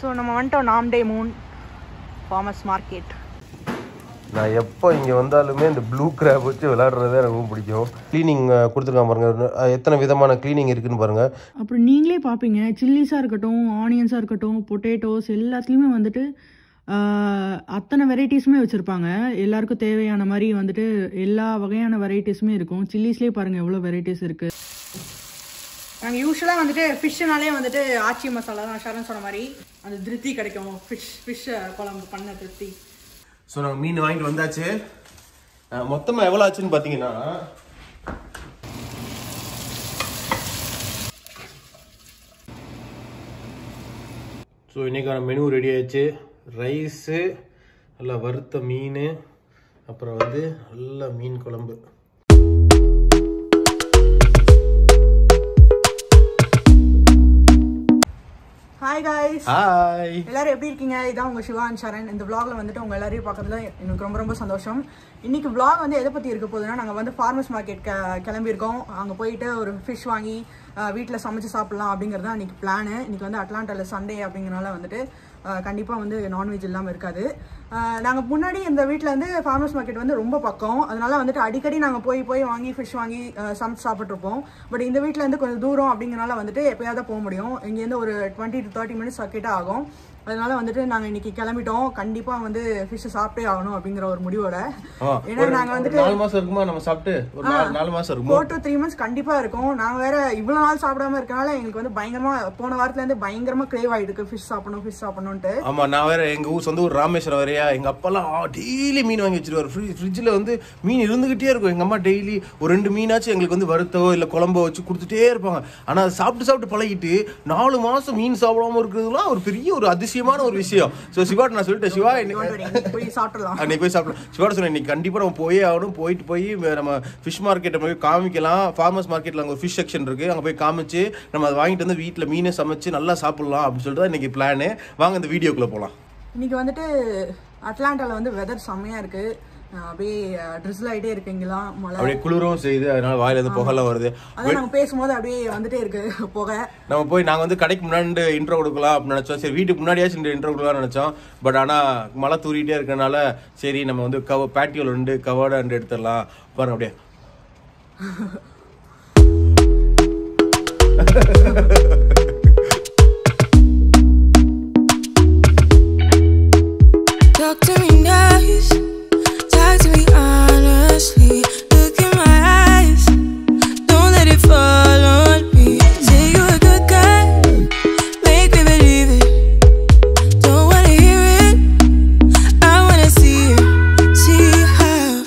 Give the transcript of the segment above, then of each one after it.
So நம்ம வந்துட்டோம் நாம்டே Moon ஃபார்மஸ் market நான் எப்போ இங்கே வந்தாலுமே இந்த ப்ளூ கிராப் வச்சு விளையாடுறதே எனக்கு ரொம்ப பிடிக்கும் க்ளீனிங் கொடுத்துருக்கான் பாருங்க அஹ் எத்தனை விதமான க்ளீனிங் இருக்குன்னு பாருங்க அப்புறம் நீங்களே பார்ப்பீங்க சில்லிஸாக இருக்கட்டும் ஆனியன்ஸாக இருக்கட்டும் பொட்டேட்டோஸ் எல்லாத்துலேயுமே வந்துட்டு ஆஹ், அத்தனை வெரைட்டிஸுமே வச்சுருப்பாங்க எல்லாருக்கும் தேவையான மாதிரி வந்துட்டு எல்லா வகையான வெரைட்டிஸுமே இருக்கும் சில்லிஸ்லேயே பாருங்கள் எவ்வளோ வெரைட்டிஸ் இருக்குது நாங்கள் யூஸ்வலாக வந்துட்டு ஃபிஷ்ஷுனாலே வந்துட்டு ஆச்சி மசாலா தான் ஷரண் சொன்ன மாதிரி அந்த திருப்தி கிடைக்கும் ஃபிஷ் ஃபிஷ் குழம்பு பண்ண திருப்தி ஸோ நாங்கள் மீன் வாங்கிட்டு வந்தாச்சு மொத்தமாக எவ்வளோ ஆச்சுன்னு பார்த்தீங்கன்னா ஸோ இன்றைக்கான மெனு ரெடி ஆயிடுச்சு ரைஸு நல்லா வறுத்த மீன் அப்புறம் வந்து நல்ல மீன் குழம்பு ஹாய் காய்ஸ் ஹாய் எல்லாரும் எப்படி இருக்கீங்க இதான் உங்க சிவான் சரண் இந்த vlogல வந்துட்டு உங்க எல்லாரையும் பார்க்கறதுல எனக்கு ரொம்ப ரொம்ப சந்தோஷம் இன்னைக்கு vlog வந்து எதை பத்தி இருக்க போகுதுன்னா நாங்க வந்து ஃபார்மர்ஸ் மார்க்கெட் கிளம்பியிருக்கோம் அங்க போயிட்டு ஒரு ஃபிஷ் வாங்கி அஹ், வீட்ல சமைச்சு சாப்பிடலாம் அப்படிங்கிறது தான் இன்னைக்கு பிளான் இன்னைக்கு வந்து அட்லாண்டால சண்டே அப்படிங்கறனால வந்துட்டு அஹ், கண்டிப்பா வந்து நான்வெஜ் இல்லாம இருக்காது அஹ், நாங்க முன்னாடி இந்த வீட்ல இருந்து ஃபார்மர்ஸ் மார்க்கெட் வந்து ரொம்ப பக்கம் அதனால வந்துட்டு அடிக்கடி நாங்க போய் போய் வாங்கி ஃபிஷ் வாங்கி அஹ், சமைச்சு சாப்பிட்ருப்போம் பட் இந்த வீட்ல இருந்து கொஞ்சம் தூரம் அப்படிங்கறனால வந்துட்டு எப்பயாவது தான் போக முடியும் இங்கேருந்து ஒரு டுவெண்ட்டி டு தேர்ட்டி மினிட்ஸ் கிட்ட ஆகும் அதனால வந்துட்டு நாங்க இன்னைக்கு கிளம்பிட்டோம் கண்டிப்பா வந்து ஃபிஷ் சாப்பிட்டே ஆகணும் அப்படிங்கிற ஒரு முடிவோட ஏன்னா நாங்க வந்துட்டு நாலு மாசம் இருக்குமா நம்ம சாப்பிட்டு ஒரு நாலு நாலு மாசம் இருக்குமா ஃபோர் டு த்ரீ மந்த்ஸ் கண்டிப்பா இருக்கும் நாங்க வேற இவ்வளவு நாள் சாப்பிடாம இருக்கனால எங்களுக்கு வந்து பயங்கரமா போன வாரத்துல இருந்து பயங்கரமா கிரேவ் ஆயிருக்கு ஃபிஷ் சாப்பிடணும் ஃபிஷ் சாப்பிடணும்ட்டு ஆமா நான் வேற எங்க ஊர் சொந்த ஊர் ராமேஸ்வரம் வரையா எங்க அப்பெல்லாம் டெய்லி மீன் வாங்கி வச்சிருவாரு ஃப்ரிட்ஜில் வந்து மீன் இருந்துகிட்டே இருக்கும் எங்க அம்மா டெய்லி ஒரு ரெண்டு மீனாச்சும் எங்களுக்கு வந்து வறுத்தோ இல்ல குழம்போ வச்சு கொடுத்துட்டே இருப்பாங்க ஆனா அது சாப்பிட்டு சாப்பிட்டு பழகிட்டு நாலு மாசம் மீன் சாப்பிடாம இருக்கிறதுலாம் ஒரு பெரிய ஒரு அதிசயமான ஒரு விஷயம் ஸோ சிவாட்ட நான் சொல்லிட்டேன் சிவா இன்னைக்கு- Don't worry, இன்னைக்கு போய் சாப்பிடலாம் அன்னைக்கு போய் சாப்பிடலாம் சிவாட்ட சொன்னேன் இன்னைக்கு கண்டிப்பா நம்ம போயே ஆகணும் போயிட்டு போய் நம்ம ஃபிஷ் மார்க்கெட்டை போய் காமிக்கலாம் ஃபார்மர்ஸ் மார்க்கெட்ல அங்கே ஒரு ஃபிஷ் செக்ஷன் இருக்கு அங்கே போய் காமிச்சு நம்ம அதை வாங்கிட்டு வந்து வீட்டில் மீனை சமைச்சு நல்லா சாப்பிடலாம் அப்படின்னு சொல்லிட்டு தான் இன்னைக்கு பிளானு வாங்க இந்த வீடியோக்குள்ள போகலாம் இன்னைக்கு வந்துட்டு அட்லாண்டால வந்து வெதர் செம்மையா இருக்கு அஹ் அப்படியே ட்ரிஸ்ல் ஆயிட்டே இருக்கு இங்கெல்லாம் மழை அப்படியே குளிரும் செய்யுது அதனால வாயில இருந்து புகைலாம் வருது அதான் நாங்க பேசும்போது அப்படியே வந்துட்டே இருக்கு புகை நம்ம போய் நாங்க வந்து கடைக்கு முன்னாடி இன்ட்ரோ கொடுக்கலாம் அப்படின்னு நினைச்சோம் சரி வீட்டுக்கு முன்னாடியாச்சும் இந்த இன்ட்ரோ கொடுக்கலாம்னு நினைச்சோம் பட் ஆனா மழை தூரிட்டே இருக்கனால சரி நம்ம வந்து கவ பேட்டியோல ரெண்டு கவர்டு ரெண்டு எடுத்துடலாம் பாருங்க அப்படியே Talk to me nice, talk to me honestly. Look in my eyes, don't let it fall on me. Say you're a good guy, make me believe it. Don't wanna hear it, I wanna see it, see how.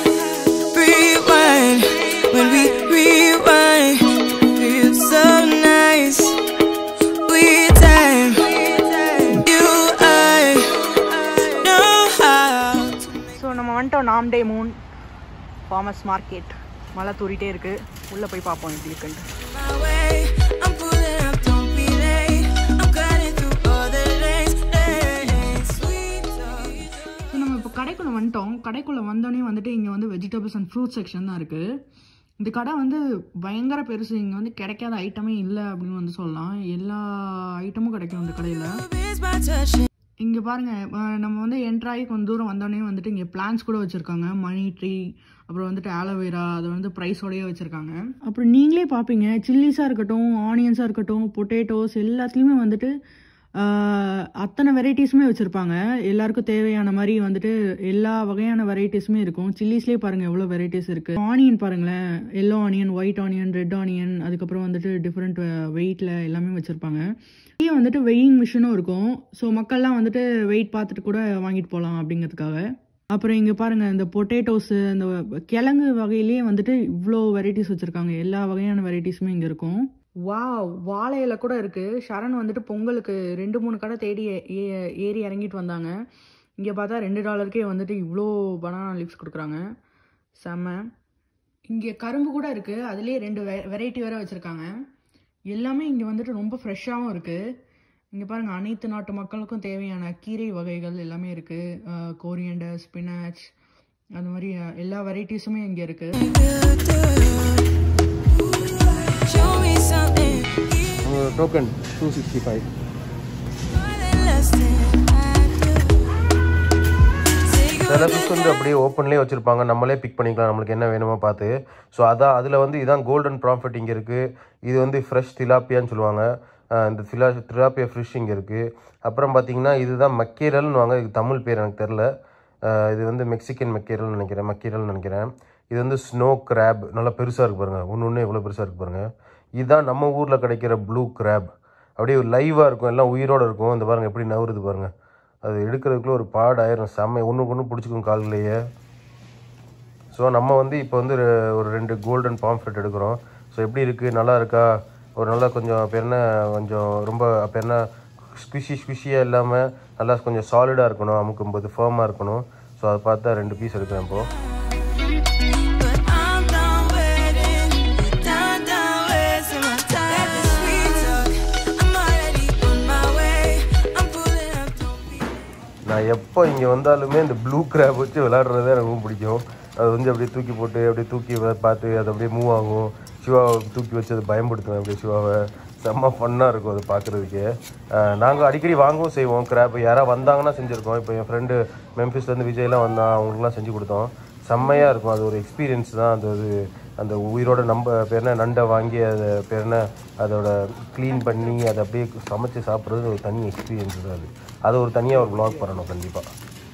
Rewind when we rewind, feels so nice. We time, you I know how. So நம்ம வந்துட்டோம் நாம்டே Moon ஃபார்மஸ் market மழை தூரிட்டே இருக்கு உள்ள போய் பார்ப்போம் எப்படி இருக்குன்ட்டு my way. I'm pulling up, don't be late. I'm cutting through all the lanes, lanes. Sweet talk. So நம்ம இப்போ கடைக்குள்ளே வந்துட்டோம் கடைக்குள்ளே வந்தோடனே வந்துட்டு இங்கே வந்து வெஜிடபிள்ஸ் அண்ட் ஃப்ரூட் செக்ஷன் தான் இருக்குது இந்த கடை வந்து பயங்கர பெருசு இங்கே வந்து கிடைக்காத ஐட்டமே இல்லை அப்படின்னு வந்து சொல்லலாம் எல்லா ஐட்டமும் கிடைக்கும் இந்த கடையில் It's my touch. இங்கே பாருங்க அஹ் நம்ம வந்து என்ட்ராகி கொஞ்சம் தூரம் வந்தோடனே வந்துட்டு இங்கே பிளான்ஸ் கூட வச்சுருக்காங்க மணி ட்ரீ அப்புறம் வந்துட்டு ஆலோவேரா அதை வந்து ப்ரைஸோடயே வச்சுருக்காங்க அப்புறம் நீங்களே பார்ப்பீங்க சில்லிஸாக இருக்கட்டும் ஆனியன்ஸாக இருக்கட்டும் பொட்டேட்டோஸ் எல்லாத்துலேயுமே வந்துட்டு ஆஹ், அத்தனை வெரைட்டிஸுமே வச்சுருப்பாங்க எல்லாருக்கும் தேவையான மாதிரி வந்துட்டு எல்லா வகையான வெரைட்டிஸுமே இருக்கும் சில்லிஸ்லேயே பாருங்கள் எவ்வளோ வெரைட்டிஸ் இருக்குது ஆனியன் பாருங்களேன் yellow onion white onion red onion அதுக்கப்புறம் வந்துட்டு டிஃப்ரெண்ட் வெயிட்டில் எல்லாமே வச்சுருப்பாங்க இங்கே வந்துட்டு வெயிங் மிஷினும் இருக்கும் ஸோ மக்கள்லாம் வந்துட்டு வெயிட் பார்த்துட்டு கூட வாங்கிட்டு போகலாம் அப்படிங்கிறதுக்காக அப்புறம் இங்கே பாருங்கள் இந்த பொட்டேட்டோஸு இந்த கிழங்கு வகையிலேயே வந்துட்டு இவ்வளோ வெரைட்டிஸ் வச்சுருக்காங்க எல்லா வகையான வெரைட்டிஸுமே இங்கே இருக்கும் வாவ் வாழை இலை கூட இருக்குது சரண் வந்துட்டு பொங்கலுக்கு ரெண்டு மூணு கடை தேடி ஏ- ஏ- ஏறி இறங்கிட்டு வந்தாங்க இங்கே பார்த்தா ரெண்டு டாலருக்கே வந்துட்டு இவ்வளோ பனானா லீவ்ஸ் கொடுக்குறாங்க செம்ம இங்கே கரும்பு கூட இருக்குது அதுலேயே ரெண்டு வெ வெரைட்டி வேறு வச்சுருக்காங்க எல்லாமே இங்கே வந்துட்டு ரொம்ப ஃப்ரெஷ்ஷாகவும் இருக்குது இங்கே பாருங்கள் அனைத்து நாட்டு மக்களுக்கும் தேவையான கீரை வகைகள் எல்லாமே இருக்குது கோரியண்டர் ஸ்பினாச் அது மாதிரி அஹ், எல்லா வெரைட்டிஸுமே இங்கே இருக்குது Show me something. Token two sixty five More than சில ஃபிஷ் வந்து அப்படியே ஓப்பன்லேயே வச்சுருப்பாங்க நம்மளே பிக் பண்ணிக்கலாம் நம்மளுக்கு என்ன வேணுமோ பார்த்து ஸோ அதான் அதில் வந்து இதான் கோல்டன் ப்ராஃபிட் இங்கே இருக்குது இது வந்து ஃப்ரெஷ் திலாப்பியான்னு சொல்லுவாங்க அஹ் இந்த திலா திலாப்பியா ஃபிஷ் இங்கே இருக்குது அப்புறம் பார்த்தீங்கன்னா இதுதான் மக்கீரல்னு வாங்க இது தமிழ் பேர் எனக்கு தெரில அஹ் இது வந்து மெக்சிகன் மெக்கீரல்னு நினைக்கிறேன் மக்கீரல்னு நினைக்கிறேன் இது வந்து ஸ்னோ கிராப் நல்லா பெருசாக இருக்கு பாருங்க ஒன்று ஒன்று எவ்வளோ பெருசாக இருக்கு பாருங்க இதுதான் நம்ம ஊரில் கிடைக்கிற ப்ளூ கிராப் அப்படியே லைவாக இருக்கும் எல்லாம் உயிரோடு இருக்கும் இந்த பாருங்க எப்படி நவருது பாருங்க அது எடுக்கிறதுக்குள்ள ஒரு பாடாயிரும் செம்ம ஒன்றுக்கு ஒன்று பிடிச்சிக்கும் கால்லையே ஸோ நம்ம வந்து இப்போ வந்து ஒரு- ஒரு ரெண்டு கோல்டன் பாம்ஃப்ரெட் எடுக்கிறோம் ஸோ எப்படி இருக்குது நல்லா இருக்கா ஒரு நல்லா கொஞ்சம் அப்போ என்ன கொஞ்சம் ரொம்ப அப்போ என்ன ஸ்குஷி ஸ்குஷியாக இல்லாமல் நல்லா கொஞ்சம் சாலிடாக இருக்கணும் அமுக்கும்போது ஃபேமாக இருக்கணும் ஸோ அதை பார்த்தா ரெண்டு பீஸ் எடுக்கிறேன் இப்போது But I'm done waiting, done, done wasting my time. Got the sweet talk, I'm already on my way. I'm pulling up, don't be. நான் எப்போ இங்கே வந்தாலுமே இந்த ப்ளூ கிராப் வச்சு விளாட்றது எனக்கு ரொம்ப பிடிக்கும் அது வந்து அப்படியே தூக்கி போட்டு அப்படியே தூக்கி வ- பார்த்து அது அப்படியே மூவ் ஆகும் சிவாவை தூக்கி வச்சு அதை பயன்படுத்துவேன் அப்படியே சிவாவை செம்ம ஃபன்னாக இருக்கும் அது பார்க்குறதுக்கு நாங்கள் அடிக்கடி வாங்கவும் செய்வோம் கிராப் யாராவது வந்தாங்கன்னா செஞ்சுருக்கோம் இப்போ என் ஃப்ரெண்டு மெம்பிஸ்லேருந்து விஜய்லாம் வந்தான் அவங்களுக்குலாம் செஞ்சு கொடுத்தோம் செம்மையாக இருக்கும் அது ஒரு எக்ஸ்பீரியன்ஸ் தான் அது ஒரு அந்த உயிரோட நம்ம பேர் என்ன நண்டை வாங்கி அதை பேர் என்ன அதோட க்ளீன் பண்ணி அதை அப்படியே சமைச்சு சாப்பிட்றது ஒரு தனி எக்ஸ்பீரியன்ஸ் தான் அது அது ஒரு தனியாக ஒரு vlog பண்ணணும் கண்டிப்பாக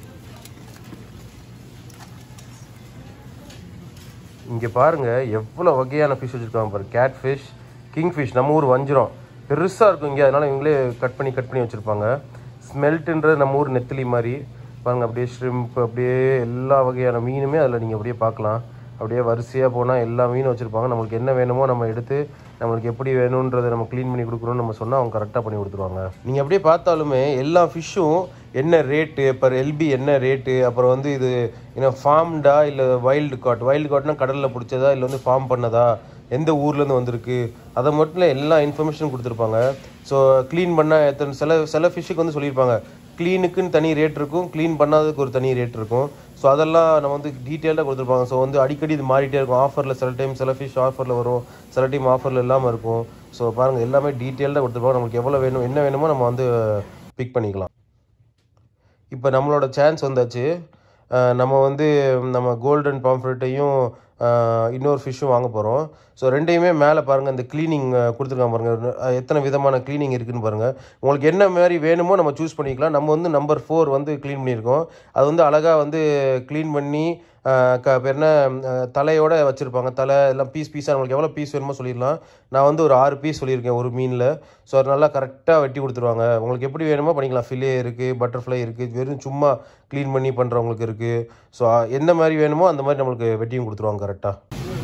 இங்கே பாருங்க எவ்வளோ வகையான ஃபிஷ் வச்சுருக்காங்க பாரு கேட் ஃபிஷ் கிங் ஃபிஷ் நம்ம ஊர் வஞ்சிரம் பெருசாக இருக்கும் இங்கே அதனால இவங்களே கட் பண்ணி கட் பண்ணி வச்சுருப்பாங்க ஸ்மெல்ட்டுன்றது நம்ம ஊர் நெத்திலி மாதிரி பாருங்க அப்படியே ஷ்ரிம்ப் அப்படியே எல்லா வகையான மீனுமே அதில் நீங்கள் அப்படியே பார்க்கலாம் அப்படியே வரிசையாக போனால் எல்லா மீனும் வச்சுருப்பாங்க நம்மளுக்கு என்ன வேணுமோ நம்ம எடுத்து நம்மளுக்கு எப்படி வேணுன்றதை நம்ம க்ளீன் பண்ணி கொடுக்குறோம்னு நம்ம சொன்னால் அவங்க கரெக்டாக பண்ணி கொடுத்துருவாங்க நீங்கள் அப்படியே பார்த்தாலுமே எல்லா ஃபிஷ்ஷும் என்ன rate per L B rate அப்புறம் வந்து இது என்ன ஃபார்ம்டா இல்லை வைல்டு காட் வைல்டு காட்னா கடலில் பிடிச்சதா இல்லை வந்து ஃபார்ம் பண்ணதா எந்த ஊர்லேருந்து வந்திருக்கு அதை மட்டும் இல்லை எல்லா இன்ஃபர்மேஷனும் கொடுத்துருப்பாங்க ஸோ க்ளீன் பண்ணால் எத்தனை சில சில ஃபிஷ்ஷுக்கு வந்து சொல்லியிருப்பாங்க க்ளீனுக்குன்னு தனி ரேட் இருக்கும் க்ளீன் பண்ணாததுக்கு ஒரு தனி ரேட் இருக்கும் ஸோ அதெல்லாம் நம்ம வந்து டீட்டெயிலாக கொடுத்துருப்பாங்க ஸோ வந்து அடிக்கடி இது மாறிட்டே இருக்கும் ஆஃபரில் சில டைம் சில ஃபிஷ் ஆஃபரில் வரும் சில டைம் ஆஃபரில் இல்லாமல் இருக்கும் ஸோ பாருங்கள் எல்லாமே டீட்டெயிலாக கொடுத்துருப்பாங்க நமக்கு எவ்வளோ வேணும் என்ன வேணுமோ நம்ம வந்து பிக் பண்ணிக்கலாம் இப்போ நம்மளோட சான்ஸ் வந்தாச்சு அஹ் நம்ம வந்து நம்ம கோல்டன் பாம்ஃப்ரெட்டையும் இன்னொரு ஃபிஷ்ஷும் வாங்க போகிறோம் ஸோ ரெண்டையுமே மேலே பாருங்கள் இந்த க்ளீனிங் கொடுத்துருக்காங்க பாருங்கள் அஹ் எத்தனை விதமான க்ளீனிங் இருக்குன்னு பாருங்கள் உங்களுக்கு என்ன மாதிரி வேணுமோ நம்ம சூஸ் பண்ணிக்கலாம் நம்ம வந்து நம்பர் ஃபோர் வந்து க்ளீன் பண்ணியிருக்கோம் அது வந்து அழகாக வந்து க்ளீன் பண்ணி அஹ் க பேர் என்ன அஹ் தலையோட வச்சுருப்பாங்க தலை எல்லாம் பீஸ் பீஸாக நம்மளுக்கு எவ்வளோ பீஸ் வேணுமோ சொல்லிடலாம் நான் வந்து ஒரு ஆறு பீஸ் சொல்லியிருக்கேன் ஒரு மீனில் ஸோ அது நல்லா கரெக்டாக வெட்டி கொடுத்துருவாங்க உங்களுக்கு எப்படி வேணுமோ பண்ணிக்கலாம் ஃபிலே இருக்குது பட்டர்ஃப்ளை இருக்குது வெறும் சும்மா க்ளீன் பண்ணி பண்ணுறவங்களுக்கு இருக்குது ஸோ எந்த மாதிரி வேணுமோ அந்த மாதிரி நம்மளுக்கு வெட்டியும் கொடுத்துருவாங்க கரெக்டாக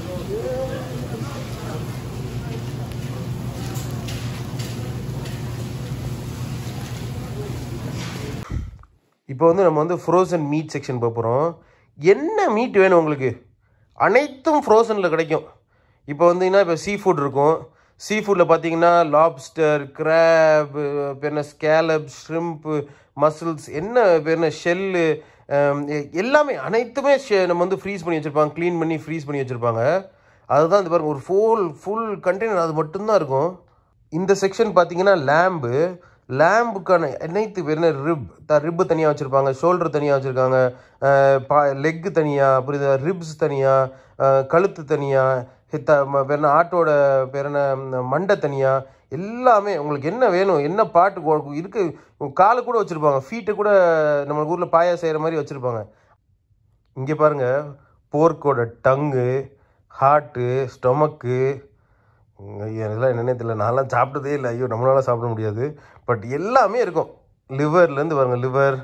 இப்போ வந்து நம்ம வந்து ஃப்ரோசன் மீட் செக்ஷன் போக போகிறோம் என்ன மீட் வேணும் உங்களுக்கு அனைத்தும் ஃப்ரோசனில் கிடைக்கும் இப்போ வந்தீங்கன்னா இப்போ சீ ஃபுட் இருக்கும் சீ ஃபுட்டில் பார்த்தீங்கன்னா லாப்ஸ்டர் கிராப் என்ன ஸ்கேலப் ஷ்ரிம்ப்பு மசில்ஸ் என்ன என்ன ஷெல்லு எல்லாமே அனைத்துமே ஷெ- நம்ம வந்து ஃப்ரீஸ் பண்ணி வச்சுருப்பாங்க க்ளீன் பண்ணி ஃப்ரீஸ் பண்ணி வச்சுருப்பாங்க அதுதான் இந்த பாருங்க ஒரு ஃபுல் ஃபுல் கண்டெய்னர் அது மட்டும்தான் இருக்கும் இந்த செக்ஷன் பார்த்தீங்கன்னா லேம்பு லேம்புக்கான அனைத்து பேர் என்ன ரிப் த ரிப்பு தனியாக வச்சுருப்பாங்க ஷோல்டர் தனியாக வச்சுருக்காங்க பா லெக்கு தனியாக புரியுதா ரிப்ஸ் தனியாக கழுத்து தனியாக த ம- பேர் என்ன ஆட்டோட பேர் என்ன ம், மண்டை தனியாக எல்லாமே உங்களுக்கு என்ன வேணும் என்ன பாட்டு கொ- இருக்கு காலை கூட வச்சுருப்பாங்க ஃபீட்டை கூட நம்ம ஊரில் பாயா செய்கிற மாதிரி வச்சுருப்பாங்க இங்கே பாருங்க போர்க்கோட டங்கு ஹார்ட்டு ஸ்டொமக்கு ஐயோ இதெல்லாம் என்னன்னே தெரியல நான்லாம் சாப்பிட்டதே இல்லை ஐயோ நம்மளால சாப்பிட முடியாது பட் எல்லாமே இருக்கும் லிவர்லேருந்து பாருங்க லிவர்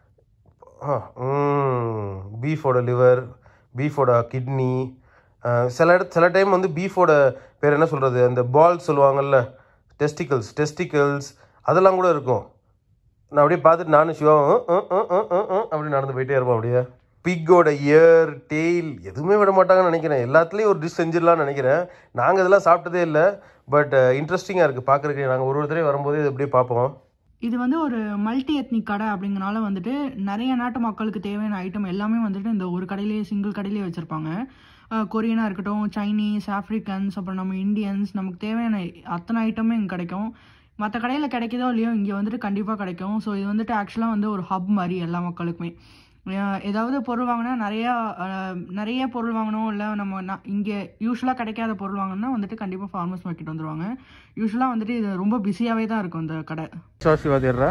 பீஃபோட லிவர் பீஃபோட கிட்னி சில இடத்து சில டைம் வந்து பீஃபோட பேர் என்ன சொல்கிறது அந்த பால் சொல்லுவாங்கல்ல டெஸ்டிகல்ஸ் டெஸ்டிகல்ஸ் அதெல்லாம் கூட இருக்கும் நான் அப்படியே பார்த்துட்டு நானும் சிவாவும் "ம், ம், ம், ம், ம்" அப்படி நடந்து போயிட்டே இருப்போம் அப்படியே பிக்கோட இயர் டெய்ல் எதுவுமே விட மாட்டாங்கன்னு நினைக்கிறேன் எல்லாத்துலேயும் ஒரு டிஷ் செஞ்சிடலாம்னு நினைக்கிறேன் நாங்கள் இதெல்லாம் சாப்பிட்டதே இல்லை பட் இன்ட்ரெஸ்டிங்காக இருக்குது பார்க்குறதுக்கு நாங்கள் ஒரு ஒருத்தரையும் வரும்போது இது அப்படியே பார்ப்போம் இது வந்து ஒரு மல்டி எத்னிக் கடை அப்படிங்கறனால வந்துட்டு நிறைய நாட்டு மக்களுக்கு தேவையான ஐட்டம் எல்லாமே வந்துட்டு இந்த ஒரு கடையிலேயே சிங்கிள் கடையிலேயே வச்சுருப்பாங்க கொரியனாக இருக்கட்டும் சைனீஸ் ஆஃப்ரிக்கன்ஸ் அப்புறம் நம்ம இந்தியன்ஸ் நமக்கு தேவையான அத்தனை ஐட்டமே இங்கே கிடைக்கும் மற்ற கடையில் கிடைக்குதோ இல்லையோ இங்கே வந்துட்டு கண்டிப்பாக கிடைக்கும் ஸோ இது வந்துட்டு ஆக்சுவலாக வந்து ஒரு ஹப் மாதிரி எல்லா மக்களுக்குமே அஹ் ஏதாவது பொருள் வாங்கினா நிறையா அஹ், நிறைய பொருள் வாங்கணும் இல்லை நம்ம ந- இங்கே யூஸ்வலாக கிடைக்காத பொருள் வாங்கணும்னா வந்துட்டு கண்டிப்பாக ஃபார்மர்ஸ் மார்க்கெட் வந்துருவாங்க யூஸ்வலாக வந்துட்டு இது ரொம்ப பிஸியாகவே தான் இருக்கும் இந்த கடை சாஸ் சிவா தேடுறா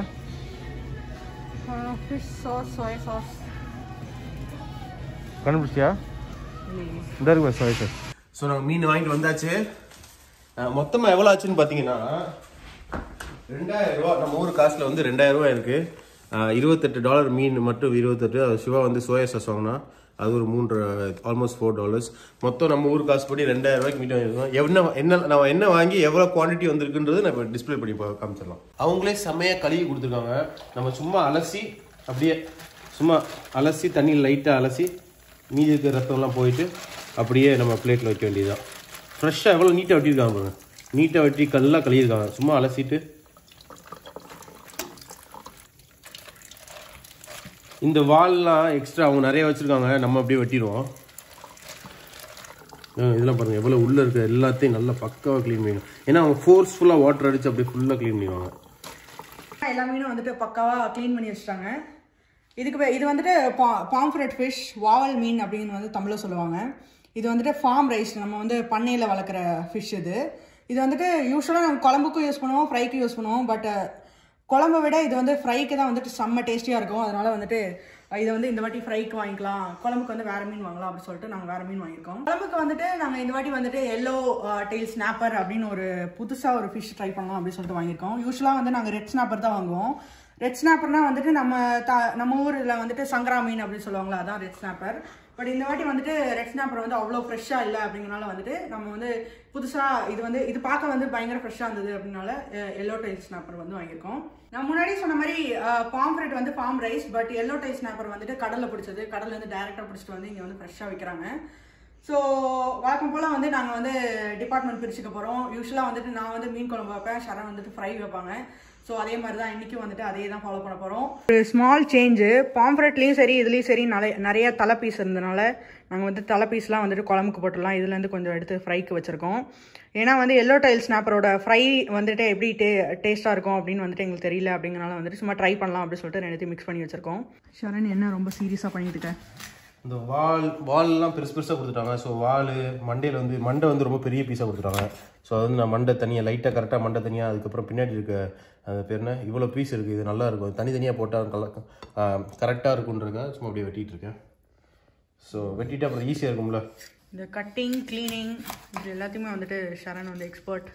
ஃபிஷ் சாஸ் சோயா சாஸ் கண்டுபிடிச்சியா இந்த இருக்கு சாரி சார் ஸோ நாங்கள் மீன் வாங்கிட்டு வந்தாச்சு மொத்தமாக எவ்வளோ ஆச்சுன்னு பார்த்தீங்கன்னா ரெண்டாயிரம் ரூபா நம்ம ஊர் காசில் வந்து ரெண்டாயிரம் ரூபா இருக்கு அஹ், இருபத்தெட்டு டாலர் மீன் மட்டும் இருபத்தெட்டு அது சிவா வந்து சோயா சாஸ் வாங்கினா அது ஒரு மூன்று ஆல்மோஸ்ட் ஃபோர் டாலர்ஸ் மொத்தம் நம்ம ஊர் காசு படி ரெண்டாயிரம் ரூபாய்க்கு மீட் வாங்கியிருக்கோம் என்ன என்ன நம்ம என்ன வாங்கி எவ்வளோ குவான்டிட்டி வந்திருக்குன்றது நம்ம டிஸ்ப்ளே பண்ணி பா- காமிச்சிடலாம் அவங்களே செம்மையாக கழுவி கொடுத்துருக்காங்க நம்ம சும்மா அலசி அப்படியே சும்மா அலசி தண்ணியில் லைட்டாக அலசி மீதி இருக்கிற ரத்தம்லாம் போயிட்டு அப்படியே நம்ம பிளேட்டில் வைக்க வேண்டியதுதான் ஃப்ரெஷ்ஷாக எவ்வளோ நீட்டாக வெட்டியிருக்காங்க பாருங்க நீட்டாக வெட்டி கல்லாக கழுவிருக்காங்க சும்மா அலசிட்டு இந்த வால்லாம் எக்ஸ்ட்ரா அவங்க நிறைய வச்சுருக்காங்க நம்ம அப்படியே வெட்டிடுவோம் அஹ் இதெல்லாம் பாருங்க எவ்வளோ உள்ளே இருக்க எல்லாத்தையும் நல்லா பக்காவாக க்ளீன் பண்ணணும் ஏன்னா அவங்க ஃபோர்ஸ்ஃபுல்லாக வாட்டர் அடிச்சு அப்படியே ஃபுல்லாக க்ளீன் பண்ணிடுவாங்க எல்லா மீனும் வந்துட்டு பக்காவாக க்ளீன் பண்ணி வச்சுட்டாங்க இதுக்கு பே- இது வந்துட்டு பா பாம்ஃப்ரெட் ஃபிஷ் வாவல் மீன் அப்படின்னு வந்து தமிழில் சொல்லுவாங்க இது வந்துட்டு ஃபார்ம் ரைஸ் நம்ம வந்து பண்ணையில் வளர்க்குற ஃபிஷ் இது இது வந்துட்டு யூஸ்வலாக நம்ம குழம்புக்கும் யூஸ் பண்ணுவோம் ஃப்ரைக்கு யூஸ் பண்ணுவோம் பட் குழம்பை விட இது வந்து ஃப்ரைக்கு தான் வந்துட்டு செம்ம டேஸ்டியாக இருக்கும் அதனால வந்துட்டு இதை வந்து இந்த வாட்டி ஃப்ரைக்கு வாங்கிக்கலாம் குழம்புக்கு வந்து வேறு மீன் வாங்கலாம் அப்படின்னு சொல்லிட்டு நாங்கள் வேறு மீன் வாங்கியிருக்கோம் குழம்புக்கு வந்துட்டு நாங்கள் இந்த வாட்டி வந்துட்டு எல்லோ டெயில் ஸ்னாப்பர் அப்படின்னு ஒரு புதுசாக ஒரு ஃபிஷ் ட்ரை பண்ணலாம் அப்படின்னு சொல்லிட்டு வாங்கியிருக்கோம் யூஸ்வலாக வந்து நாங்கள் ரெட் ஸ்னாப்பர் தான் வாங்குவோம் ரெட் ஸ்னாப்பர்னா வந்துட்டு நம்ம த நம்ம ஊரில் வந்துட்டு சங்கரா மீன் அப்படின்னு சொல்லுவாங்களா அதான் ரெட் ஸ்னாப்பர் பட் இந்த வாட்டி வந்துட்டு ரெட் ஸ்னாப்பர் வந்து அவ்வளோ ஃப்ரெஷ்ஷாக இல்லை அப்படிங்கறனால வந்துட்டு நம்ம வந்து புதுசாக இது வந்து இது பார்க்க வந்து பயங்கர ஃப்ரெஷ்ஷாக இருந்தது அப்படின்னால எல்லோ டைல் ஸ்னாப்பர் வந்து வாங்கியிருக்கோம் நான் முன்னாடி சொன்ன மாதிரி பாம்ஃப்ரெட் வந்து farm raised but yellow tail snapper வந்துட்டு கடலில் பிடிச்சது கடல்ல இருந்து டைரெக்டாக பிடிச்சிட்டு வந்து இங்கே வந்து ஃப்ரெஷ்ஷாக விற்கிறாங்க ஸோ வழக்கம் போல் வந்து நாங்கள் வந்து டிபார்ட்மெண்ட் பிரிச்சுக்க போகிறோம் யூஸ்வலாக வந்துட்டு நான் வந்து மீன் குழம்பு வைப்பேன் ஷரண் வந்துட்டு ஃப்ரை வைப்பாங்க ஸோ அதே மாதிரி தான் இன்றைக்கும் வந்துட்டு அதே தான் ஃபாலோ பண்ண போகிறோம் ஒரு ஸ்மால் சேஞ்சு பாம்ஃப்ரெட்லேயும் சரி இதுலேயும் சரி நிறைய நிறைய தலை பீஸ் இருந்தனால நாங்கள் வந்து தலை பீஸ்லாம் வந்துட்டு குழம்புக்கு போட்டுடலாம் இதுலேருந்து கொஞ்சம் எடுத்து ஃப்ரைக்கு வச்சுருக்கோம் ஏன்னா வந்து எல்லோ டைல் ஸ்னாப்பரோட ஃப்ரை வந்துட்டு எப்படி டே டேஸ்ட்டாக இருக்கும் அப்படின்னு வந்துட்டு எங்களுக்கு தெரியல அப்படிங்கறனால வந்துட்டு சும்மா ட்ரை பண்ணலாம் அப்படின்னு சொல்லிட்டு ரெண்டுத்தையும் மிக்ஸ் பண்ணி வச்சுருக்கோம் ஷரண் என்ன ரொம்ப சீரியஸாக பண்ணிட்டு இருக்க இந்த வால் வால்லாம் பெருசு பெருசாக கொடுத்துட்டாங்க ஸோ வால் மண்டையில் வந்து மண்டை வந்து ரொம்ப பெரிய பீஸாக கொடுத்துட்டாங்க ஸோ அது வந்து நான் மண்டை தனியாக லைட்டாக கரெக்டாக மண்டை தனியாக அதுக்கப்புறம் பின்னாடி இருக்க அந்த பேர் என்ன இவ்வளோ பீஸ் இருக்குது இது நல்லா இருக்கும் தனித்தனியாக போட்டால் கல கரெக்டாக இருக்குன்றதுக்காக சும்மா அப்படியே வெட்டிட்டு இருக்கேன் ஸோ வெட்டிட்டு அப்புறம் ஈஸியாக இருக்கும்ல இந்த கட்டிங் க்ளீனிங் இது எல்லாத்தையுமே வந்துட்டு ஷரண் வந்து எக்ஸ்பர்ட்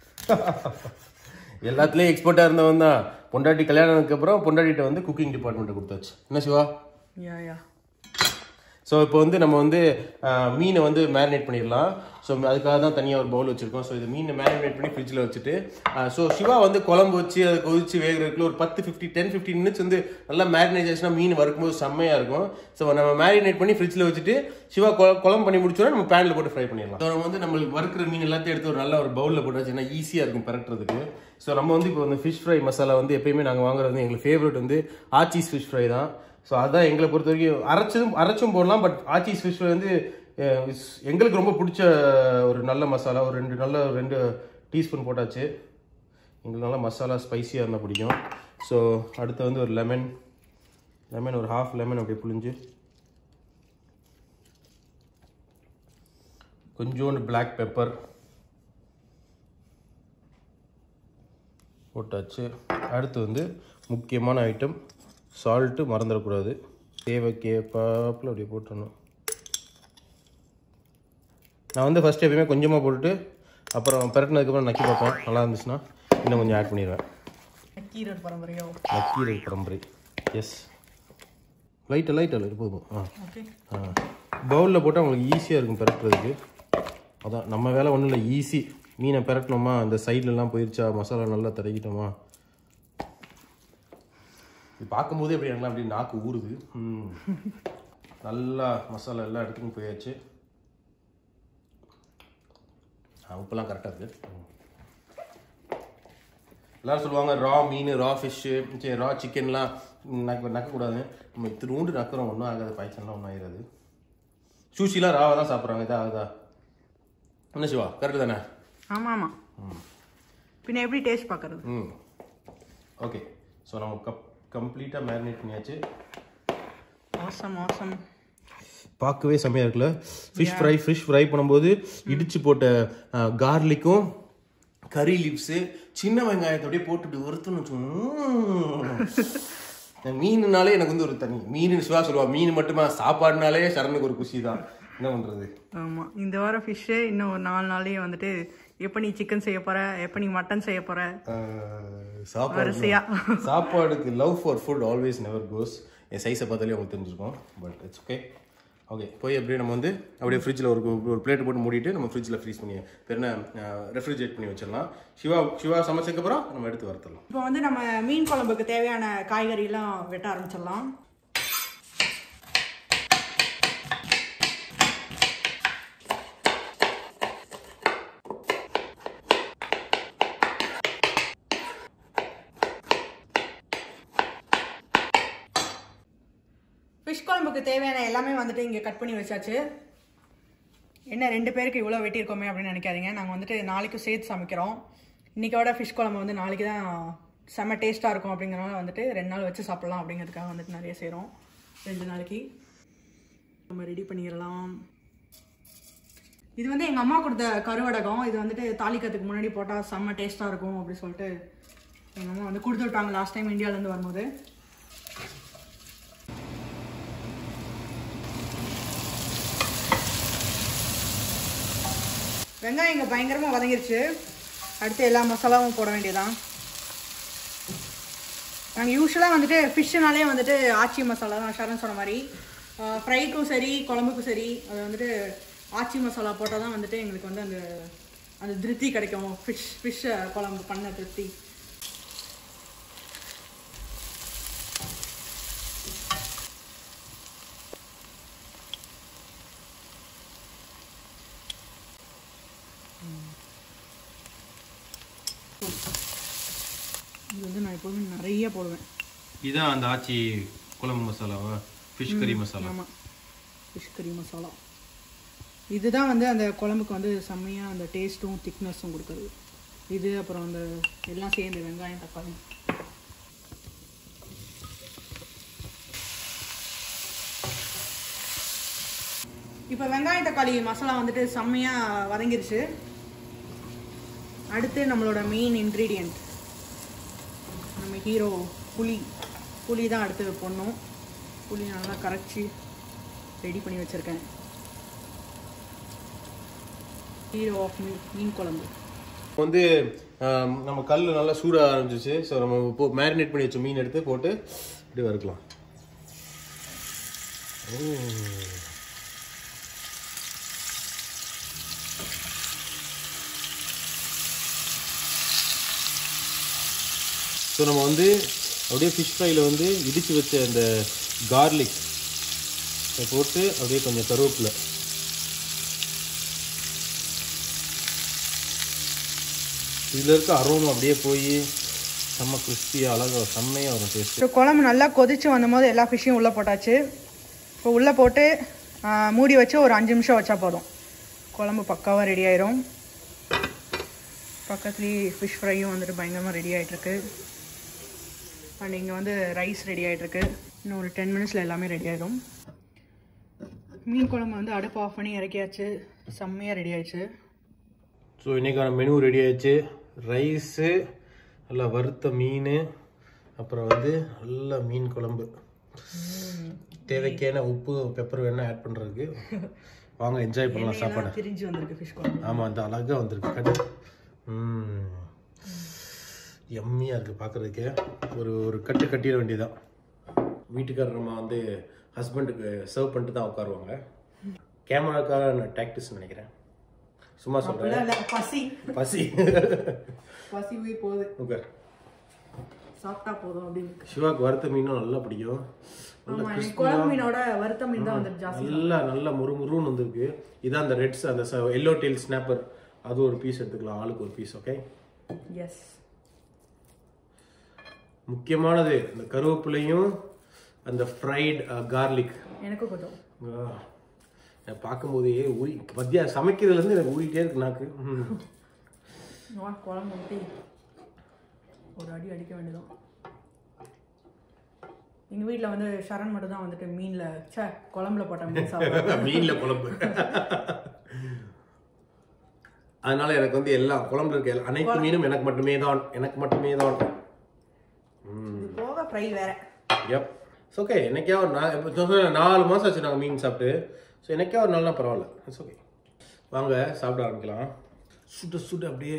எல்லாத்துலேயும் எக்ஸ்பர்ட்டாக இருந்தவன் தான் பொண்டாட்டி கல்யாணத்துக்கு அப்புறம் பொண்டாட்டிகிட்ட வந்து குக்கிங் டிபார்ட்மெண்ட்டை கொடுத்தாச்சு என்ன சிவா யா யா ஸோ இப்போ வந்து நம்ம வந்து ஆஹ், மீனை வந்து மேரினேட் பண்ணிடலாம் ஸோ அதுக்காக தான் தனியாக ஒரு பவுல் வச்சுருக்கோம் ஸோ இது மீனை மேரினேட் பண்ணி ஃப்ரிட்ஜில் வச்சுட்டு ஸோ சிவா வந்து குழம்பு வச்சு அதை கொதிச்சு வேகிறதுக்குள்ள ஒரு பத்து ஃபிஃப்டி டென் ஃபிஃப்டின் மினிட்ஸ் வந்து நல்லா மேரினேஷனாக மீன் வறுக்கும்போது செம்மையாக இருக்கும் ஸோ நம்ம மேரினேட் பண்ணி ஃப்ரிட்ஜில் வச்சுட்டு சிவா குழ- குழம்பு பண்ணி முடிச்சோன்னா நம்ம பேனில் போட்டு ஃப்ரை பண்ணிடலாம் ஸோ நம்ம வந்து நம்மளுக்கு வறுக்கிற மீன் எல்லாத்தையும் எடுத்து ஒரு நல்ல ஒரு பவுலில் போட்டு வச்சுன்னா ஈஸியாக இருக்கும் பரட்டுறதுக்கு ஸோ நம்ம வந்து இப்போ வந்து ஃபிஷ் ஃப்ரை மசாலா வந்து எப்பயுமே நாங்கள் வாங்குறது வந்து எங்களுக்கு ஃபேவரட் வந்து ஆச்சீஸ் ஃபிஷ் ஃப்ரை தான் ஸோ அதான் எங்களை பொறுத்த வரைக்கும் அரைச்சதும் அரைச்சும் போடலாம் பட் ஆச்சீஸ் ஃபிஷ் ஃப்ரை வந்து அஹ், is- எங்களுக்கு ரொம்ப பிடிச்ச ஒரு நல்ல மசாலா ஒரு ரெண்டு நல்ல ரெண்டு டீஸ்பூன் போட்டாச்சு எங்களுக்கு நல்லா மசாலா ஸ்பைசியாக இருந்தால் பிடிக்கும் ஸோ அடுத்து வந்து ஒரு லெமன் லெமன் ஒரு ஹாஃப் லெமன் அப்படியே புழிஞ்சு கொஞ்சோண்டு பிளாக் பெப்பர் போட்டாச்சு அடுத்து வந்து முக்கியமான ஐட்டம் சால்ட்டு மறந்துடக்கூடாது தேவைக்கேப்பாப்பில் அப்படியே போட்டுடணும் நான் வந்து ஃபஸ்ட்டு எப்பயுமே கொஞ்சமாக போட்டுட்டு அப்புறம் பிரட்டினதுக்கப்புறம் நக்கி பார்ப்பேன் நல்லா இருந்துச்சுன்னா இன்னும் கொஞ்சம் ஆட் பண்ணிடுவேன் கீரர் பரம்பரையோ நக்கீரை பரம்பரை எஸ் லைட்டு லைட் அல்ல போதும் ஆ ஓகே ஆ பவுலில் போட்டால் உங்களுக்கு ஈஸியாக இருக்கும் பெரட்டுறதுக்கு அதான் நம்ம வேலை ஒன்றும் இல்லை ஈஸி மீனை பெரட்டணுமா இந்த சைட்லலாம் போயிருச்சா மசாலா நல்லா தடவிட்டோமா இது பார்க்கும்போதே அப்படி எனக்கு அப்படி நாக்கு ஊறுது ம். நல்லா மசாலா எல்லா இடத்துக்கும் போயாச்சு ஆ, உப்பெல்லாம் கரெக்டாக இருக்குது ம். எல்லாரும் சொல்லுவாங்க ரா மீன் ரா ஃபிஷ்ஷு சரி ரா சிக்கன்லாம் நக்க நக்கக்கூடாது நம்ம திருண்டு நக்கிறோம் ஒன்றும் ஆகாது பாய்ச்சல்லாம் ஒன்றும் ஆயிடாது சூஷிலாம் ராவாக தான் சாப்பிட்றாங்க இதா ஆகுதா என்ன சிவா கரெக்டு தானே ஆமாம் ஆமாம் பின்ன எப்படி டேஸ்ட் பார்க்கறது ம் ஓகே ஸோ நம்ம கப் கம்ப்ளீட்டாக மேரினேட் பண்ணியாச்சு ஆசம் ஆசம் பார்க்கவே செம்மையா இருக்குல்ல ஃபிஷ் ஃப்ரை ஃபிஷ் ஃப்ரை பண்ணும்போது இடிச்சு போட்ட கார்லிக்கும் கறி லிப்ஸு சின்ன வெங்காயத்தை அப்படியே போட்டுட்டு வறுத்துன்னு வச்சுக்கோங்க மீனுனாலே எனக்கு வந்து ஒரு தனி மீன் சிவா சொல்லுவா மீன் மட்டுமா சாப்பாடுனாலே சரணுக்கு ஒரு குஷி தான் என்ன பண்றது ஆமாம் இந்த வாரம் ஃபிஷ்ஷு இன்னும் ஒரு நாலு நாளையே வந்துட்டு எப்போ நீ சிக்கன் செய்ய போற எப்போ நீ மட்டன் செய்ய போற ஆஹ் சாப்பாடு வரிசையா. சாப்பாடுக்கு love for food always never goes என் சைஸை பார்த்தாலே உங்களுக்கு தெரிஞ்சிருக்கும் பட் இட்ஸ் ஓகே ஓகே போய் அப்படியே நம்ம வந்து அப்படியே ஃப்ரிட்ஜில் ஒரு ஒரு பிளேட் போட்டு மூடிட்டு நம்ம ஃப்ரிட்ஜில் ஃப்ரீஸ் பண்ணி பேர் என்ன ரெஃப்ரிஜரேட் பண்ணி வச்சிடலாம் சிவா சிவா சமைச்சதுக்கப்புறம் நம்ம எடுத்து வரத்தலாம் இப்போ வந்து நம்ம மீன் குழம்புக்கு தேவையான காய்கறிலாம் வெட்ட ஆரம்பிச்சிடலாம் ஃபிஷ் குழம்புக்கு தேவையான எல்லாமே வந்துட்டு இங்கே கட் பண்ணி வச்சாச்சு என்ன ரெண்டு பேருக்கு இவ்வளோ வெட்டியிருக்கோமே அப்படின்னு நினைக்காதீங்க நாங்கள் வந்துட்டு நாளைக்கும் சேர்த்து சமைக்கிறோம் இன்றைக்கோட ஃபிஷ் குழம்பு வந்து நாளைக்கு தான் செம்ம டேஸ்ட்டாக இருக்கும் அப்படிங்கிறனால வந்துட்டு ரெண்டு நாள் வச்சு சாப்பிட்லாம் அப்படிங்கிறதுக்காக வந்துட்டு நிறைய செய்கிறோம் ரெண்டு நாளைக்கு நம்ம ரெடி பண்ணிடலாம் இது வந்து எங்கள் அம்மா கொடுத்த கருவடகம் இது வந்துட்டு தாளிக்கிறதுக்கு முன்னாடி போட்டால் செம்ம டேஸ்ட்டாக இருக்கும் அப்படி சொல்லிட்டு எங்கள் அம்மா வந்து கொடுத்து விட்டாங்க லாஸ்ட் டைம் இந்தியாவிலேருந்து வரும்போது வெங்காயம் இங்கே பயங்கரமாக வதங்கிருச்சு அடுத்து எல்லா மசாலாவும் போட வேண்டியதான் நாங்கள் யூஸ்வலாக வந்துட்டு ஃபிஷ்ஷுனாலே வந்துட்டு ஆச்சி மசாலா தான் ஷரண் சொன்ன மாதிரி ஃப்ரைக்கும் சரி குழம்புக்கும் சரி அது வந்துட்டு ஆச்சி மசாலா போட்டால் தான் வந்துட்டு எங்களுக்கு வந்து அந்த அந்த திருப்தி கிடைக்கும் ஃபிஷ் ஃபிஷ் குழம்பு பண்ண திருப்தி இது வந்து நான் எப்போதுமே நிறைய போடுவேன் இதுதான் அந்த ஆச்சி குழம்பு மசாலாவா ஃபிஷ் கறி மசாலா ஆமாம் ஃபிஷ் கறி மசாலா இதுதான் வந்து அந்த குழம்புக்கு வந்து செம்மையாக அந்த டேஸ்ட்டும் திக்னஸும் கொடுக்குறது இது அப்புறம் அந்த எல்லாம் சேர்ந்து வெங்காயம் தக்காளி இப்போ வெங்காயம் தக்காளி மசாலா வந்துட்டு செம்மையாக வதங்கிருச்சு அடுத்து நம்மளோட மெயின் இன்க்ரீடியண்ட் நம்ம ஹீரோ புளி புளி தான் அடுத்து போடணும் புளி நல்லா கரைச்சி ரெடி பண்ணி வச்சுருக்கேன் ஹீரோ ஆஃப் மீன் மீன் குழம்பு வந்து ஆம், நம்ம கல் நல்லா சூடாக ஆரம்பிச்சிச்சு ஸோ நம்ம இப்போ மேரினேட் பண்ணி வச்ச மீன் எடுத்து போட்டு இப்படி வறுக்கலாம் ஓ. ஸோ நம்ம வந்து அப்படியே ஃபிஷ் ஃப்ரையில் வந்து இடித்து வச்ச அந்த கார்லிக் போட்டு அப்படியே கொஞ்சம் கருவேப்பிலை இதில் இருக்க அரோமா அப்படியே போய் செம்ம கிறிஸ்பியாக அழகாக செம்மையாக வரும் டேஸ்ட் ஸோ குழம்பு நல்லா கொதிச்சு வந்தபோது எல்லா ஃபிஷ்ஷையும் உள்ளே போட்டாச்சு இப்போ உள்ளே போட்டு ஆ, மூடி வச்சு ஒரு அஞ்சு நிமிஷம் வச்சா போதும் குழம்பு பக்காவாக ரெடி ஆயிரும் பக்கத்துலேயே ஃபிஷ் ஃப்ரையும் வந்துட்டு பயங்கரமாக ரெடி ஆகிட்டுருக்கு அண்ட் இங்கே வந்து ரைஸ் ரெடி ஆகிட்டுருக்கு இன்னும் ஒரு டென் மினிட்ஸில் எல்லாமே ரெடி ஆயிடும் மீன் குழம்பு வந்து அடுப்பு ஆஃப் பண்ணி இறக்கியாச்சு செம்மையாக ரெடி ஆயிடுச்சு ஸோ இன்றைக்கான மெனு ரெடி ஆயிடுச்சு ரைஸு நல்லா வறுத்த மீன் அப்புறம் வந்து நல்ல மீன் குழம்பு தேவைக்கான உப்பு பெப்பர் வேணால் ஆட் பண்ணுறதுக்கு வாங்க என்ஜாய் பண்ணலாம் சாப்பாடை திரிஞ்சு வந்திருக்கு ஃபிஷ் குழம்பு ஆமாம் அந்த அழகாக வந்திருக்கு கட்டு ம் எம்மியாக இருக்குது பார்க்குறதுக்கே ஒரு ஒரு கட்டு கட்டிட வேண்டியதான் வீட்டுக்காரர் நம்ம வந்து ஹஸ்பண்டுக்கு சர்வ் பண்ணிட்டு தான் உட்காருவாங்க கேமராக்காக டாக்டிஸ் நினைக்கிறேன் சும்மா சொல்கிறேன் இல்ல, பசி பசி பசி உயிர் போகுது உட்கார் சாப்பிட்டா போதும் அப்படின்னு சிவாக்கு வறுத்த மீனும் நல்லா பிடிக்கும் நல்லா ஆமா, எனக்கு குழம்பு மீனோட வறுத்த மீன் தான் வந்துட்டு ஜாஸ்தி நல்லா நல்லா முறு முருன்னு வந்திருக்கு இதான் அந்த ரெட்ஸ் அந்த எல்லோ டெயில் ஸ்னாப்பர் அது ஒரு பீஸ் எடுத்துக்கலாம் ஆளுக்கு ஒரு பீஸ் ஓகே எஸ் முக்கியமானது இந்த கருவேப்பிலையும் அந்த ஃப்ரைட் கார்லிக் எனக்கும் கொஞ்சம் பார்க்கும்போதே ஊறி மத்தியா சமைக்கிறதுலேருந்து எனக்கு ஊறிட்டே இருக்கு நாக்கு ம். வா குழம்பு ஊற்றி ஒரு அடி அடிக்க வேண்டியதான் எங்கள் வீட்டில் வந்து சரண் மட்டும் தான் வந்துட்டு மீனில் சே குழம்புல போட்ட மீன் சாப்பிடுவாங்க மீன்ல குழம்பு அதனால எனக்கு வந்து எல்லா குழம்புல இருக்க எல்லா- அனைத்து மீனும் எனக்கு மட்டுமே தான் எனக்கு மட்டுமே தான் இது போக ஃப்ரை வேற எப் இட்ஸ் ஓகே என்னைக்கா ஒரு நா இப்போ சொன்ன நாலு மாதம் ஆச்சு நாங்கள் மீன் சாப்பிட்டு ஸோ என்னைக்கா ஒரு நாள்னா பரவாயில்ல இட்ஸ் ஓகே வாங்க சாப்பிட ஆரம்பிக்கலாம் சுட சுட அப்படியே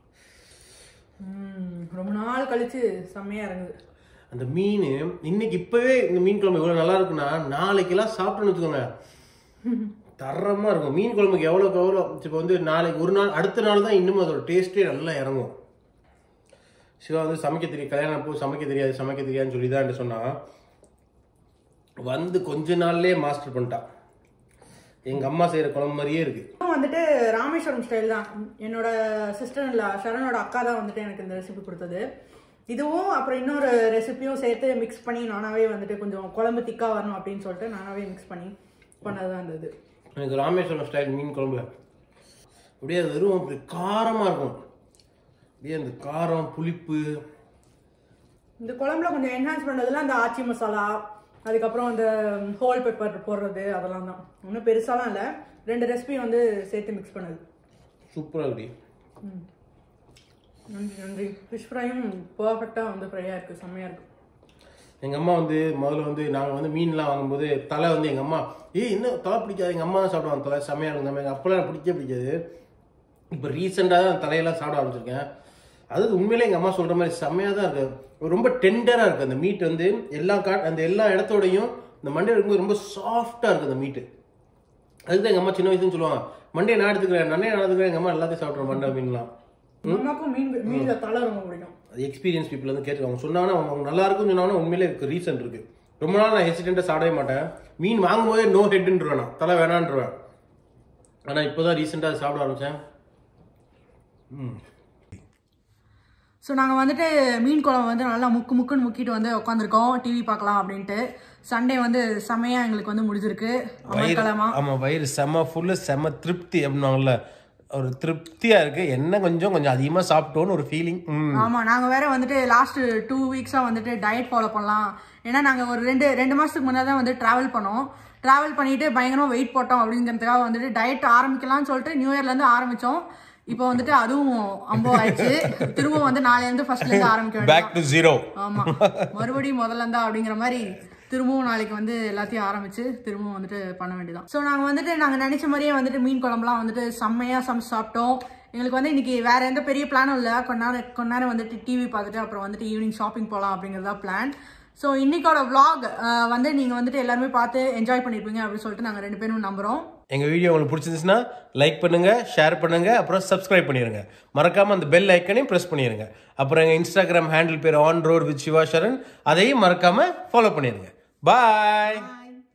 ம், ரொம்ப நாள் கழிச்சு செம்மையாக இறங்குது அந்த மீன் இன்னைக்கு இப்போவே இந்த மீன் குழம்பு இவ்வளோ நல்லா இருக்குன்னா நாளைக்கெல்லாம் சாப்பிட்டோன்னு வச்சுக்கோங்க தரமாக இருக்கும் மீன் குழம்புக்கு எவ்வளோக்கு எவ்வளோ இப்போ வந்து நாளைக்கு ஒரு நாள் அடுத்த நாள் தான் இன்னும் அதோட டேஸ்ட்டே நல்லா இறங்கும் சிவா வந்து சமைக்க தெரியும் கல்யாணம் அப்போ சமைக்க தெரியாது சமைக்க தெரியாதுன்னு சொல்லி தான் சொன்னா வந்து கொஞ்ச நாள்லயே மாஸ்டர் பண்ணிட்டான் எங்க அம்மா செய்யற குழம்பு மாதிரியே இருக்கு இதுவும் வந்துட்டு ராமேஸ்வரம் ஸ்டைல் தான் என்னோட சிஸ்டர் இல்லை சரணோட அக்கா தான் வந்துட்டு எனக்கு இந்த ரெசிபி கொடுத்தது இதுவும் அப்புறம் இன்னொரு ரெசிபியும் சேர்த்து மிக்ஸ் பண்ணி நானாவே வந்துட்டு கொஞ்சம் குழம்பு திக்கா வரணும் அப்படின்னு சொல்லிட்டு நானாவே மிக்ஸ் பண்ணி பண்ணது தான் இருந்தது எனக்கு ராமேஸ்வரம் ஸ்டைல் மீன் குழம்பு அப்படியே அது வெறும் அப்படி காரமா இருக்கும் அப்படியே அந்த காரம் புளிப்பு இந்த குழம்புல கொஞ்சம் என்ஹான்ஸ் பண்ணதுல அந்த ஆச்சி மசாலா அதுக்கப்புறம் அந்த ஹோல் பெப்பர் போடுறது அதெல்லாம் தான் ஒன்றும் பெருசாலாம் இல்லை ரெண்டு ரெசிபி வந்து சேர்த்து மிக்ஸ் பண்ணது சூப்பரா இருக்கு நன்றி நன்றி ஃபிஷ் ஃப்ரையும் பர்ஃபெக்டாக வந்து ஃப்ரையாக இருக்குது செம்மையாக இருக்குது எங்க அம்மா வந்து முதல்ல வந்து நாங்க வந்து மீன்லாம் வாங்கும்போது தலை வந்து எங்க அம்மா ஏய் இன்னும் தலை பிடிக்காது எங்க அம்மா தான் சாப்பிடுவாங்க தலை செம்மையா இருக்கும் செம்மையா இருக்கும். அப்பெல்லாம் எனக்கு பிடிக்கவே பிடிக்காது இப்போ ரீசெண்டாக தான் தலையெல்லாம் சாப்பிட ஆரம்பிச்சிருக்கேன் அது உண்மையிலே எங்க அம்மா சொல்ற மாதிரி செம்மையா தான் இருக்கு ரொம்ப டெண்டரா இருக்கு அந்த மீட் வந்து எல்லா கா அந்த எல்லா இடத்தோடையும் இந்த மண்டே இருக்கும்போது ரொம்ப சாஃப்டா இருக்கு அந்த மீட்டு அதுக்கு எங்க அம்மா சின்ன வயசுன்னு சொல்லுவாங்க மண்டே நான் எடுத்துக்கிறேன் நன்னே நான் எடுத்துக்கிறேன் எங்க அம்மா எல்லாத்தையும் சாப்பிட்றேன் மண்டை மீன்லாம் அம்மாக்கும் மீன் மீனில் தலை ரொம்ப பிடிக்கும் அது எக்ஸ்பீரியன்ஸ் பீப்புள் வந்து கேட்டுருவாங்க சொன்னாங்கன்னா அவங்க அவங்க நல்லா இருக்குன்னு சொன்னாங்கன்னா உண்மையிலே இருக்கு ரீசன் இருக்கு ரொம்ப நாள் நான் ஹெசிடென்ட்டாக சாப்பிடவே மாட்டேன் மீன் வாங்கும்போதே நோ ஹெட்ன்றேன் நான் தலை வேணான்றேன் ஆனால் இப்போ தான் ரீசெண்டாக சாப்பிட ஆரம்பித்தேன் ஸோ நாங்கள் வந்துட்டு மீன் குழம்பு வந்து நல்லா முக்கு முக்குன்னு முக்கிட்டு வந்து உட்காந்துருக்கோம் டிவி பார்க்கலாம் அப்படின்ட்டு சண்டே வந்து செம்மையாக எங்களுக்கு வந்து முடிஞ்சிருக்கு அமர்கலமா ஆமாம் வயிறு செம ஃபுல்லு செம திருப்தி அப்படின்னாங்கல்ல ஒரு திருப்தியாக இருக்கு என்ன கொஞ்சம் கொஞ்சம் அதிகமாக சாப்பிட்டோன்னு ஒரு ஃபீலிங் ம் ஆமாம் நாங்கள் வேற வந்துட்டு லாஸ்ட் டூ வீக்ஸாக வந்துட்டு டயட் ஃபாலோ பண்ணலாம் ஏன்னா நாங்கள் ஒரு ரெண்டு ரெண்டு மாதத்துக்கு முன்னாடி தான் வந்து ட்ராவல் பண்ணோம் ட்ராவல் பண்ணிட்டு பயங்கரமாக வெயிட் போட்டோம் அப்படிங்கிறதுக்காக வந்துட்டு டயட் ஆரம்பிக்கலாம்னு சொல்லிட்டு நியூ இயர்லேருந்து ஆரம்பித்தோம் இப்போ வந்துட்டு அதுவும் அம்போ ஆயிடுச்சு திரும்பவும் வந்து நாளையிலேருந்து ஃபர்ஸ்ட்லேருந்து ஆரம்பிக்க வேண்டியது பேக் டு ஜீரோ ஆமா மறுபடியும் முதல்ல இருந்தா அப்படிங்கிற மாதிரி திரும்பவும் நாளைக்கு வந்து எல்லாத்தையும் ஆரம்பிச்சு திரும்பவும் வந்துட்டு பண்ண வேண்டியதான் ஸோ நாங்கள் வந்துட்டு நாங்கள் நினைச்ச மாதிரியே வந்துட்டு மீன் குழம்புலாம் வந்துட்டு செம்மையா சமைச்சு சாப்பிட்டோம் எங்களுக்கு வந்து இன்னைக்கு வேற எந்த பெரிய பிளானும் இல்லை கொஞ்ச நேரம் கொஞ்ச நேரம் வந்துட்டு டிவி பார்த்துட்டு அப்புறம் வந்துட்டு ஈவினிங் ஷாப்பிங் போகலாம் அப்படிங்கிறதா பிளான் ஸோ இன்னைக்கோட vlog அஹ், வந்து நீங்கள் வந்துட்டு எல்லாருமே பார்த்து என்ஜாய் பண்ணியிருப்பீங்க அப்படின்னு சொல்லிட்டு நாங்கள் ரெண்டு பேரும் நம்புகிறோம் எங்கள் வீடியோ உங்களுக்கு பிடிச்சிருந்துச்சுன்னா லைக் பண்ணுங்க ஷேர் பண்ணுங்க அப்புறம் சப்ஸ்கிரைப் பண்ணிடுங்க மறக்காம அந்த பெல் ஐக்கனையும் ப்ரெஸ் பண்ணிடுங்க அப்புறம் எங்கள் இன்ஸ்டாகிராம் ஹேண்டில் பேர் on road with Shiva Charan அதையும் மறக்காம ஃபாலோ பண்ணிடுங்க பாய்